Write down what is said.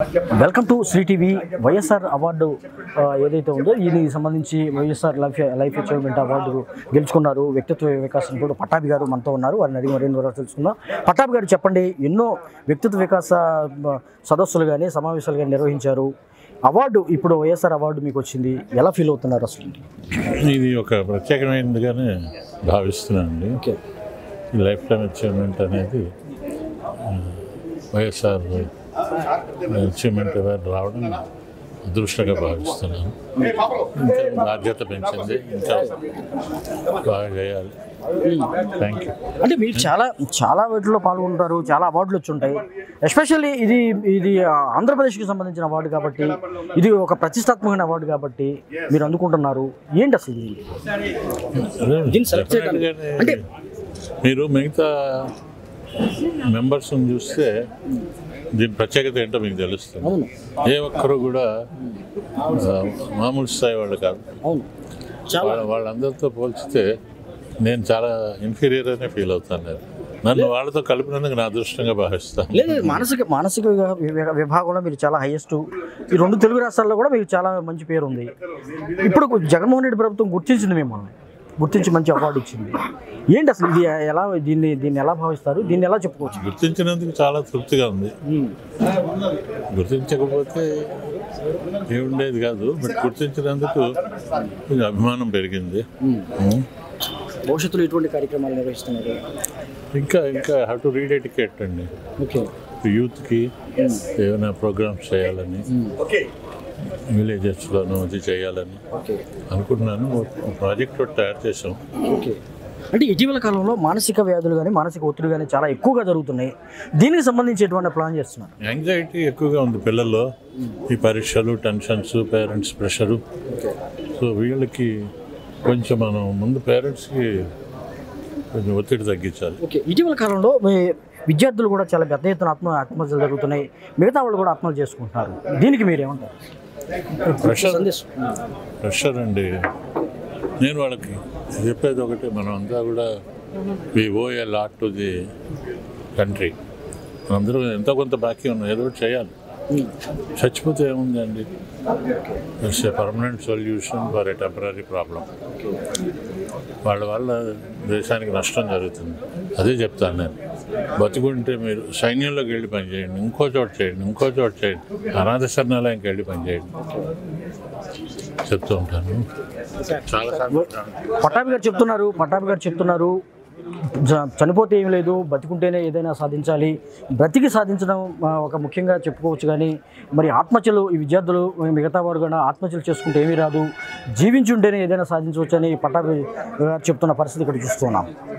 Welcome to Sri TV YSR award ఆ, ఏదైతే ఉందో దీనికి సంబంధించి YSR life life achievement award గెలుచుకున్నారు వ్యక్తిత్వ వికాసం కూడా పట్టాభి గారు మనతో ఉన్నారు వారిని అడిగి మరిన్ని వివరాలు తెలుసుకుందాం పట్టాభి గారు చెప్పండి ఎన్నో వ్యక్తిత్వ వికాస ఆ, సదస్సులు కానీ సమావేశాలు కానీ నిర్వహించారు అవార్డు ఇప్పుడు వైఎస్ఆర్ అవార్డు మీకు వచ్చింది ఎలా ఫీల్ అవుతున్నారు అసలు ఇది ఒక ప్రత్యేకమైనదిగానే భావిస్తున్నానండి ఓకే ఈ లైఫ్ టైం అచీవ్మెంట్ అనేది ఆ, వైఎస్ఆర్ అచీవ్మెంట్ అవార్డు రావడం అదృష్టంగా భావిస్తున్నాను ఇంకా బాధ్యత పెంచింది ఇంకా బాగా చేయాలి థ్యాంక్ యూ అంటే మీరు చాలా చాలా వాటిలో పాల్గొంటారు చాలా అవార్డులు వచ్చి ఉంటాయి ఎస్పెషల్లీ ఇది ఇది ఆ, ఆంధ్రప్రదేశ్కి సంబంధించిన అవార్డు కాబట్టి ఇది ఒక ప్రతిష్టాత్మకమైన అవార్డు కాబట్టి మీరు అందుకుంటున్నారు ఏంటి అసలు ఇది దీన్ని select చేయడానికి- Definitely అంటే- మీరు మిగతా మెంబర్స్ని చూస్తే దీని ప్రత్యేకత ఏంటో మీకు తెలుస్తుంది అవును ఏ ఒక్కరు కూడా ఆ, మామూలు స్థాయి వాళ్ళు కాదు అవును చాలా వాళ్ళ వాళ్ళందరితో పోల్చితే నేను చాలా ఇన్ఫీరియర్ అనే ఫీల్ అవుతాను నేను నన్ను వాళ్ళతో కలిపినందుకు నా అదృష్టంగా భావిస్తాను లేదు లేదు, మానసిక మానసిక విభా- విభా- విభాగంలో మీరు చాలా హైయెస్ట్ ఈ రెండు తెలుగు రాష్ట్రాల్లో కూడా మీకు చాలా మంచి పేరు ఉంది ఇప్పుడు జగన్మోహన్ రెడ్డి ప్రభుత్వం గుర్తించింది మిమ్మల్ని గుర్తించి మంచి అవార్డు ఇచ్చింది ఏంటి అసలు ఇది ఎలా దీన్ని దీన్ని ఎలా భావిస్తారు దీన్ని ఎలా చెప్పుకోవచ్చు గుర్తించినందుకు చాలా తృప్తిగా ఉంది గుర్తించకపోతే ఏముండేది కాదు బట్ గుర్తించినందుకు కొంచెం అభిమానం పెరిగింది ఉమ్. భవిష్యత్తులో ఎటువంటి కార్యక్రమాలు నిర్వహిస్తున్నారు ఇంకా ఇంకా హౌ టు రీడ్ ఎటికెట్ అండి ఓకే యూత్కి ఏమైనా ప్రోగ్రామ్స్ చేయాలని విలేజెస్లోనూ అది చేయాలని ఓకే అనుకుంటున్నాను ఒక ప్రాజెక్ట్ ఒకటి తయారు చేసాం ఓకే అంటే ఇటీవల కాలంలో మానసిక వ్యాధులు కానీ మానసిక ఒత్తిడి కానీ చాలా ఎక్కువగా జరుగుతున్నాయి దీనికి సంబంధించి ఎటువంటి ప్లాన్ చేస్తున్నారు యాంగ్జైటీ ఎక్కువగా ఉంది పిల్లల్లో ఈ పరీక్షలు tensions parents pressure okay so వీళ్ళకి కొంచెం మనం ముందు పేరెంట్స్కి కొంచెం ఒత్తిడి తగ్గించాలి ఓకే ఇటీవల కాలంలో మీ విద్యార్థులు కూడా చాలా పెద్ద ఎత్తున ఆత్మ ఆత్మహత్యలు జరుగుతున్నాయి మిగతా వాళ్ళు కూడా ఆత్మహత్య చేసుకుంటున్నారు దీనికి మీరు ఏమంటారు ప్రెషర్ సందేశం ప్రెషర్ అండి నేను వాళ్ళకి చెప్పేది ఒకటి మనం అంతా కూడా we owe a lot to the country మనందరూ ఎంతో కొంత బాకీ ఉన్నాం ఏదో ఒకటి చేయాలి చచ్చిపోతే ఏముందండి it's a permanent solution for a temporary problem వాళ్ళ వల్ల దేశానికి నష్టం జరుగుతుంది అదే చెప్తాను నేను బతుకుంటే మీరు సైన్యంలోకి వెళ్ళి పని చేయండి ఇంకో చోట చేయండి ఇంకో చోట చేయండి అనాథ శరణాలయంకి వెళ్ళి పని చేయండి చెప్తూ ఉంటాను చాలా పట్టాభి గారు చెప్తున్నారు పట్టాభి గారు చెప్తున్నారు జ- చనిపోతే ఏం లేదు బతికుంటేనే ఏదైనా సాధించాలి బ్రతికి సాధించడం ఆ, ఒక ముఖ్యంగా చెప్పుకోవచ్చు కానీ మరి ఆత్మహత్యలు ఈ విద్యార్థులు మిగతా వారు కూడా ఆత్మహత్యలు చేసుకుంటే ఏమీ రాదు జీవించి ఉంటేనే ఏదైనా సాధించవచ్చు అని పట్టాభి గారు చెప్తున్న పరిస్థితి ఇక్కడ చూస్తున్నాం